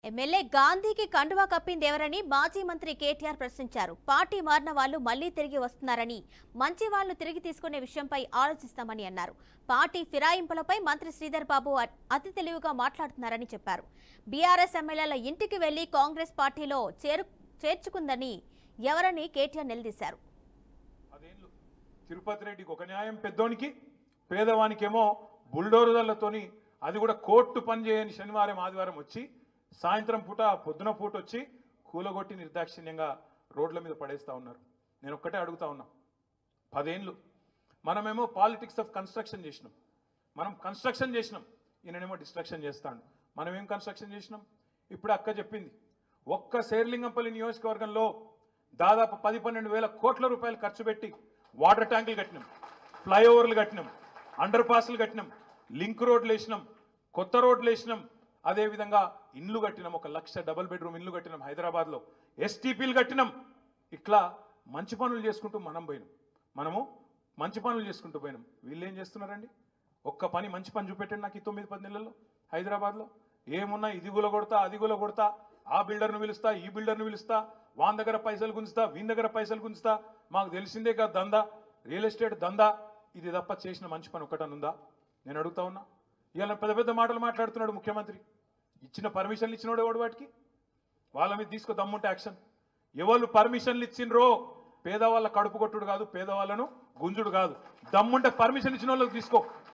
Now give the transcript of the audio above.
MLA గాంధీకి కండువా కప్పిందేవరని మాజీ మంత్రి కేటీఆర్ ప్రశ్నించారు పార్టీ మారిన వాళ్ళు మళ్లీ తిరిగి వస్తున్నారని మంచి వాళ్ళు తిరిగి తీసుకునే విషయంపై ఆలోచిస్తామని అన్నారు పార్టీ ఫిరాయింపులపై మంత్రి శ్రీధర్ బాబు అ- అతి తెలివిగా మాట్లాడుతున్నారని చెప్పారు బీఆర్ఎస్ ఎమ్మెల్యేల ఇంటికి వెళ్లి కాంగ్రెస్ పార్టీలో చేరు చేర్చుకుందని ఎవరని కేటీఆర్ నిలదీశారు పదేళ్ళు తిరుపతి రెడ్డికి ఒక న్యాయం పెద్దోనికి పేదవానికేమో బుల్డోజర్లతోని అది కూడా కోర్టు పని చేయని శనివారం ఆదివారం వచ్చి సాయంత్రం పూట పొద్దున పూట వచ్చి కూలగొట్టి నిర్దాక్షిణ్యంగా రోడ్ల మీద పడేస్తా ఉన్నారు నేను ఒక్కటే అడుగుతా ఉన్నా పదేళ్ళు మనమేమో పాలిటిక్స్ ఆఫ్ కన్స్ట్రక్షన్ చేసినాం మనం కన్స్ట్రక్షన్ చేసినాం ఈయననేమో డిస్ట్రక్షన్ చేస్తాడు మనం ఏం కన్స్ట్రక్షన్ చేసినాం ఇప్పుడు అక్క చెప్పింది ఒక్క శేర్లింగంపల్లి నియోజకవర్గంలో దాదాపు పది పన్నెండు వేల కోట్ల రూపాయలు ఖర్చు పెట్టి వాటర్ ట్యాంకులు కట్టినాం ఫ్లైఓవర్లు కట్టినాం అండర్ పాస్లు కట్టినాం లింక్ రోడ్లు వేసినాం కొత్త రోడ్లు వేసినాం అదేవిధంగా ఇండ్లు కట్టినాం ఒక లక్ష డబుల్ బెడ్రూమ్ ఇండ్లు కట్టినాం హైదరాబాద్లో ఎస్టీపీలు కట్టినాం ఇట్లా మంచి పనులు చేసుకుంటూ మనం పోయినాం మనము మంచి పనులు చేసుకుంటూ పోయినాం వీళ్ళు ఏం చేస్తున్నారండి ఒక్క పని మంచి పని చూపెట్టండి నాకు ఈ తొమ్మిది పది నెలల్లో హైదరాబాద్లో ఏమున్నా ఇది గుల కొడతా అది గుల కొడతా ఆ బిల్డర్ను పిలుస్తా ఈ బిల్డర్ను పిలుస్తా వాన్ దగ్గర పైసలు గుంజుతా వీని దగ్గర పైసలు గుంజుతా మాకు తెలిసిందే కదా దందా రియల్ ఎస్టేట్ దందా ఇది తప్ప చేసిన మంచి పని ఒకటనుందా నేను అడుగుతా ఉన్నా ఇవాళ పెద్ద పెద్ద మాటలు మాట్లాడుతున్నాడు ముఖ్యమంత్రి ఇచ్చిన పర్మిషన్లు ఇచ్చినోడు ఎవడు వాటికి వాళ్ళ మీద తీసుకో దమ్ముంటే యాక్షన్ ఎవరు పర్మిషన్లు ఇచ్చిండ్రో పేదవాళ్ళ కడుపు కొట్టుడు కాదు పేదవాళ్ళను గుంజుడు కాదు దమ్ముంటే పర్మిషన్ ఇచ్చిన వాళ్ళకి తీసుకో